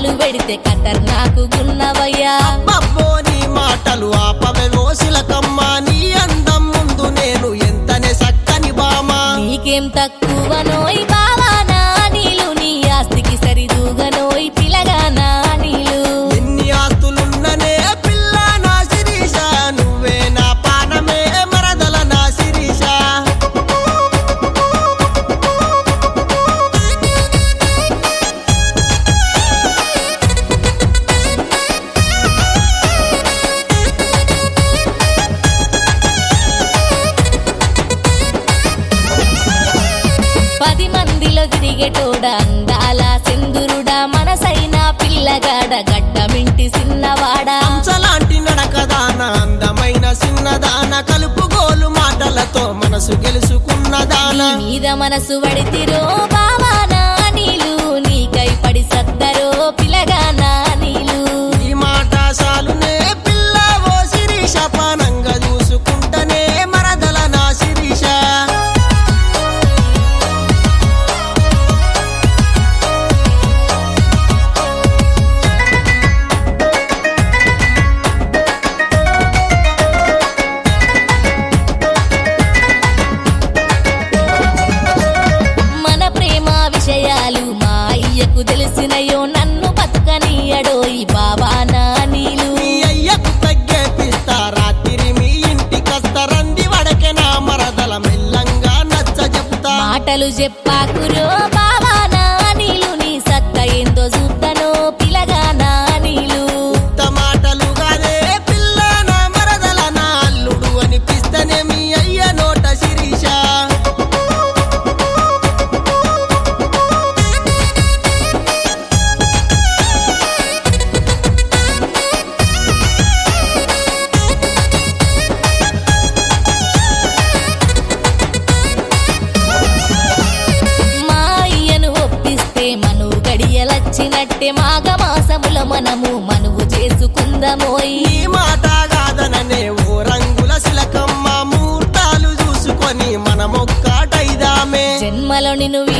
కాలు పెడితే కతర్ నాకు గున్నవయ్యా అబ్బబ్బో నీ మాటలు ఆపవే ఓసిలకమ్మ నీ అందం ముందు నేను ఎంతనే సక్కని బామా నీకేం తక్కువనోయ్ బావా నా నీలు నీ ఆస్తికి సరిదూగనోయ్ పిలగా నా నీలు ఎన్ని ఆస్తులున్ననే పిల్ల నా శిరీష నువ్వే నా పానమే మరదల నా శిరీష పది మందిలో తిరిగేటోడ అందాల సింధురుడా మనసైన పిల్లగాడ గడ్డమింటి సిన్నవాడా హంసలాంటి నడకదాన అందమైన చిన్నదాన కలుపుగోలు మాటలతో మనసు గెలుచుకున్నదాన నీ మీద మనసు వడితిరో బావా నా నీలు నీకై పడి సత్తరో పిలగా నా నీలు ఈ మాట చాలునే పిల్ల ఓ శిరీష పానంగా చూసుకుంటనే మరదల నా శిరీష మన ప్రేమ విషయాలు మా అయ్యకు తెలిసినయో నన్ను బతుకనీయడోయి బావా నా నీలు మీ అయ్యకు తగ్గేపిస్తా రాత్రి మీ ఇంటికస్త రంది వడకే నా మరదల మెల్లంగా నచ్చ చెప్తా మాటలు చెప్పాకురో బావా నా నీలు నీ సత్త ఏందో చూద్దనో పిలగా నా నీలు ఉత్త మాటలు గానే పిల్ల నా మరదల నా అల్లుడు అనిపిస్తేనే మీ అయ్య నోట శిరీష మా అయ్యను ఒప్పిస్తే మనువు గడియలచ్చినట్టే మాఘమాసముల మనము మనువు చేసుకుందమోయి ఈ మాట కాదననే ఓ రంగుల శిలకమ్మ ముహూర్తాలు చూసుకొని మనమొక్కటైదామే జన్మలో నిన్ను